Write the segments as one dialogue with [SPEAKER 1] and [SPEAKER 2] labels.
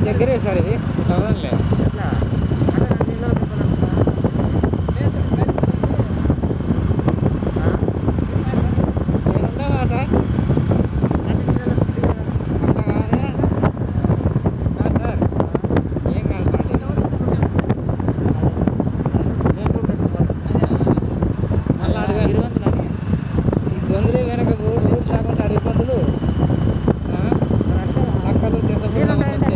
[SPEAKER 1] దగ్గరే సార్ ఇది చదవలే
[SPEAKER 2] ఎట్లా అంటే నాకు నీళ్ళు పెట్టాలనుకున్నా. ఆ?
[SPEAKER 1] నేను ఉండాలా సార్
[SPEAKER 2] అంటే నీళ్ళలో పెట్టి కదా.
[SPEAKER 1] అంత కాదే. కాదు సార్ ఏం కాదు పాండి.
[SPEAKER 2] నేను కూడా పెట్టుకోవాలి.
[SPEAKER 1] మళ్ళీ అడగాలి
[SPEAKER 2] ఇరవై వందలు అని.
[SPEAKER 1] ఈ గొంతులే వెనక ఊరు ఊరు లేకుండా అడిగి ఇబ్బందులు ఆ?
[SPEAKER 2] మరి అంటే
[SPEAKER 1] అక్కలు
[SPEAKER 2] నీళ్ళు
[SPEAKER 1] తింటే
[SPEAKER 2] ఉంటాయంటే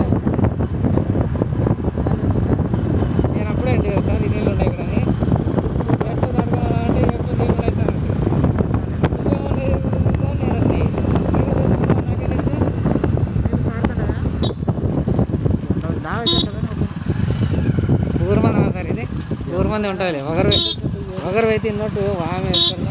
[SPEAKER 1] నేను అప్పుడే అంటే సార్ ఈ నీళ్ళు ఉన్నాయి ఇక్కడ ఎట్లు తడగాలంటే ఎట్లు నీళ్ళు ఉన్నాయి సార్ అంటే ఇదేమో నీళ్ళు ఉందో నేను అంది. నీళ్ళు ఉందో నాకే తెలియదు.
[SPEAKER 2] నీళ్ళు పారుతున్నాయా? ఉండవు. దావా చేస్తావా నువ్వు?
[SPEAKER 1] ఊరుమంది సార్ ఇది ఊరుమంది ఉంటుంది ఒకరు ఒకరు అయితే ఇన్నట్టు ఆమె వేసుకున్నా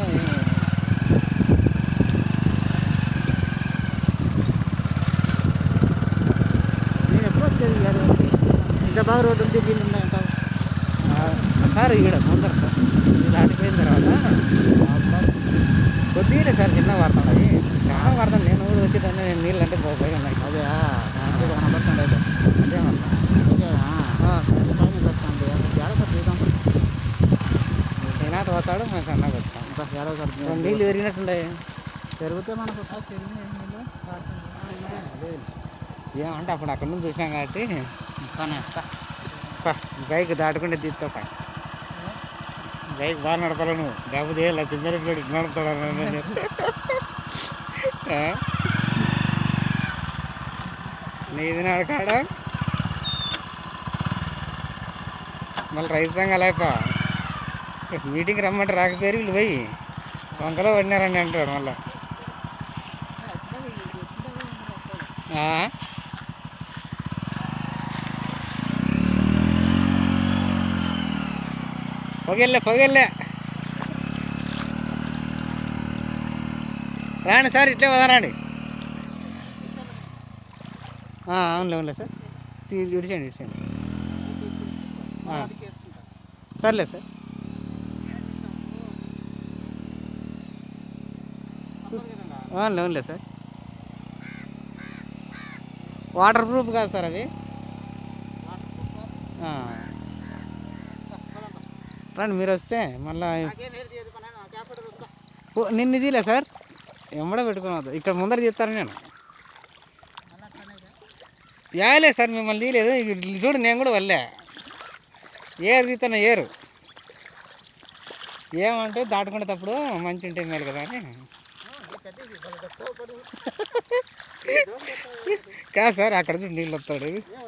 [SPEAKER 2] నేను ఎప్పుడు వచ్చేది కాదు ఇంత బాగా రోడ్డు ఉంటే నీళ్ళు ఉన్నాయంటావు
[SPEAKER 1] సార్ ఇక్కడ ముందర సార్ ఇది దాటిపోయిన తర్వాత కొద్దిగా సార్ చిన్న వాడతాం అది చాలా వాడతాను నేను ఊరు వచ్చేదాన్ని నేను నీళ్ళు అంటే పోయి ఉన్నాయి
[SPEAKER 2] అదే అదే కనబడుతుంది అయితే
[SPEAKER 1] అదే మళ్ళీ
[SPEAKER 2] అదే పైన వస్తుంది ఏడో తీద్దాం
[SPEAKER 1] శ్రీనాథ్ పోతాడు మేము సన్న పెడతాం
[SPEAKER 2] ఇంకా ఏడో
[SPEAKER 1] రెండు నీళ్ళు పెరిగినట్టుండే
[SPEAKER 2] పెరిగితే మనకు
[SPEAKER 1] ఏమంటే అప్పుడు అక్కడ నుంచి చూసినాం కాబట్టి
[SPEAKER 2] కానీ
[SPEAKER 1] పా, బైక్ దాటుకుంటే తీస్తావు పా. బైక్ బాగా నడపాలి నువ్వు లేకపోతే ఏ లక్ష మీద పెట్టి నడుపుతాడు అన్నాను. ఆ? నీది నడకాడ మళ్ళీ రైతు సంఘాలు అయిపో మీటింగ్ రమ్మంటే రాకపోయారు వీళ్ళు పోయి వంకలో పడినారని అంటాడు మళ్ళా ఆ? పొగెళ్ళే పొగెళ్ళే రాండి సార్ ఇట్లే వదరండి అవునులే అవునులే సార్ తీ ఇడిచండి ఇడిచండి ఆ. సర్లే సార్ అవునులే అవునులే సార్ వాటర్ ప్రూఫ్ కాదు సార్ అవి ఆ. రండి మీరు వస్తే మళ్ళీ ఓ, నిన్ను ఇదిలే సార్ ఎమ్మడ పెట్టుకున్నాదు ఇక్కడ ముందర తీస్తాను నేను యాలే సార్ మిమ్మల్ని తీయలేదు ఇక చూడు నేను కూడా వల్లే ఏరు తీస్తాను ఏరు ఏమంటే దాటుకునేటప్పుడు మంచి ఉంటే మేలు కదా అని కాదు సార్ అక్కడ చూడు నీళ్ళు వస్తాడు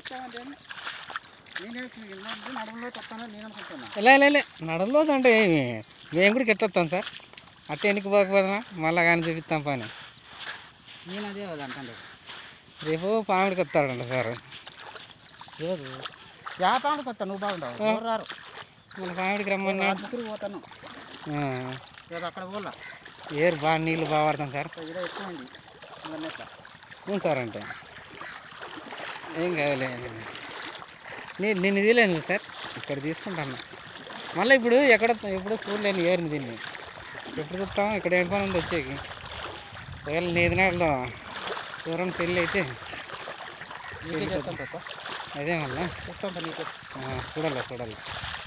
[SPEAKER 2] నడుములో తప్పనా నేను అనుకుంటున్నా
[SPEAKER 1] లే లే, లే నడలో అంటే ఏమి మేము కూడా గిట్టొస్తాం సార్ అట్టే ఎన్నికి పోకపోదామా మళ్ళా కానీ చూపిస్తాం పని
[SPEAKER 2] నేను అదే అంటాను
[SPEAKER 1] రేపు పాముడికి వస్తాడంట సార్
[SPEAKER 2] లేదు వ్యాపారానికి వస్తా నువ్వు బాగుంటావు ఎవరు రారు
[SPEAKER 1] మన పాముడికి రమ్మన్నా
[SPEAKER 2] దగ్గరికి పోతాను
[SPEAKER 1] ఆ,
[SPEAKER 2] రేపు అక్కడ పోలా
[SPEAKER 1] ఏరు బాగా నీళ్ళు బాగా పడతాం సార్
[SPEAKER 2] ఇక్కడ ఎక్కువ ఉంది ఇవన్నీ ఎట్లా
[SPEAKER 1] అవును సార్ అంటే ఏం కాదులే నేను నేను ఇదిలేను సార్ ఇక్కడ తీసుకుంటాను మళ్ళీ ఇప్పుడు ఎక్కడ ఎప్పుడు చూడలేను ఏరిని దీన్ని ఎప్పుడు చూస్తాం ఇక్కడ ఏం పని ఉంది వచ్చేకి ఒకవేళ నీది నాడులో దూరం పెళ్ళి అయితే
[SPEAKER 2] నీకే చేస్తాం తప్ప
[SPEAKER 1] అదే మళ్ళా
[SPEAKER 2] చూస్తాం పా నీకే
[SPEAKER 1] ఆ, చూడాలి చూడాలి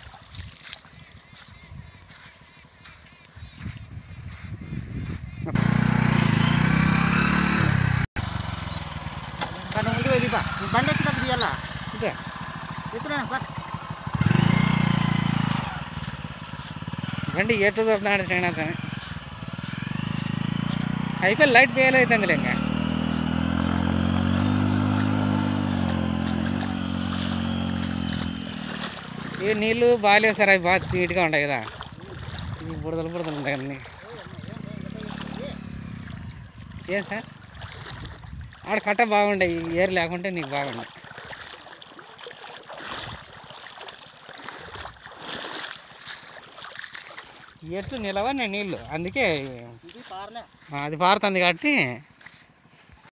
[SPEAKER 2] కానీ ముందు వెళ్ళి బా నువ్వు బండి వచ్చినప్పుడు తీయాలా
[SPEAKER 1] ఇదే
[SPEAKER 2] ఎత్తున్నా బా
[SPEAKER 1] బండి ఎటు దొరుకుతున్నాడు శ్రీనాథ్ అని అయిపోయి లైట్ ఫెయిల్ అవుతుంది ఇంకా ఈ నీళ్ళు బాగాలేవు సార్ అవి బాగా నీట్గా ఉంటాయి కదా ఇవి బుడదలు బుడదలు ఉంటాయి అన్నీ ఏం సార్ ఆడ కట్ట బాగుండే ఈ ఏరు లేకుంటే నీకు బాగుండే ఎట్లు నిలవని నీళ్ళు అందుకే
[SPEAKER 2] ఇది పారలే
[SPEAKER 1] ఆ, అది పారుతుంది కాబట్టి